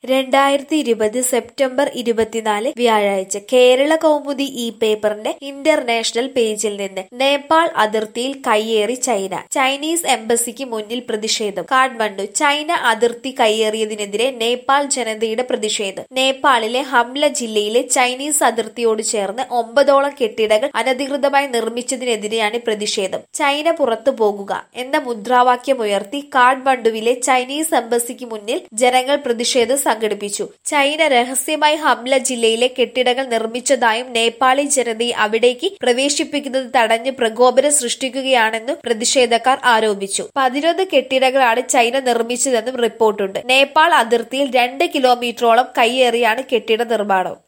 രണ്ടായിരത്തി ഇരുപത് സെപ്റ്റംബർ ഇരുപത്തിനാല് വ്യാഴാഴ്ച കേരള കൗമുദി ഈ പേപ്പറിന്റെ ഇന്റർനാഷണൽ പേജിൽ നിന്ന് നേപ്പാൾ അതിർത്തിയിൽ കയ്യേറി ചൈന ചൈനീസ് എംബസിക്ക് മുന്നിൽ പ്രതിഷേധം കാഠ്മണ്ഡു ചൈന അതിർത്തി കയ്യേറിയതിനെതിരെ നേപ്പാൾ ജനതയുടെ പ്രതിഷേധം നേപ്പാളിലെ ഹംല ജില്ലയിലെ ചൈനീസ് അതിർത്തിയോട് ചേർന്ന് ഒമ്പതോളം കെട്ടിടങ്ങൾ അനധികൃതമായി നിർമ്മിച്ചതിനെതിരെയാണ് പ്രതിഷേധം ചൈന പുറത്തു പോകുക എന്ന മുദ്രാവാക്യമുയർത്തി കാഠ്മണ്ഡുവിലെ ചൈനീസ് എംബസിക്ക് മുന്നിൽ ജനങ്ങൾ പ്രതിഷേധം സംഘടിപ്പിച്ചു ചൈന രഹസ്യമായി ഹംല ജില്ലയിലെ കെട്ടിടങ്ങൾ നിർമ്മിച്ചതായും നേപ്പാളി ജനതയെ അവിടേക്ക് പ്രവേശിപ്പിക്കുന്നത് തടഞ്ഞ് പ്രകോപനം സൃഷ്ടിക്കുകയാണെന്നും പ്രതിഷേധക്കാർ ആരോപിച്ചു പതിനൊന്ന് കെട്ടിടങ്ങളാണ് ചൈന നിർമ്മിച്ചതെന്നും റിപ്പോർട്ടുണ്ട് നേപ്പാൾ അതിർത്തിയിൽ രണ്ട് കിലോമീറ്ററോളം കയ്യേറിയാണ് കെട്ടിട നിർമ്മാണം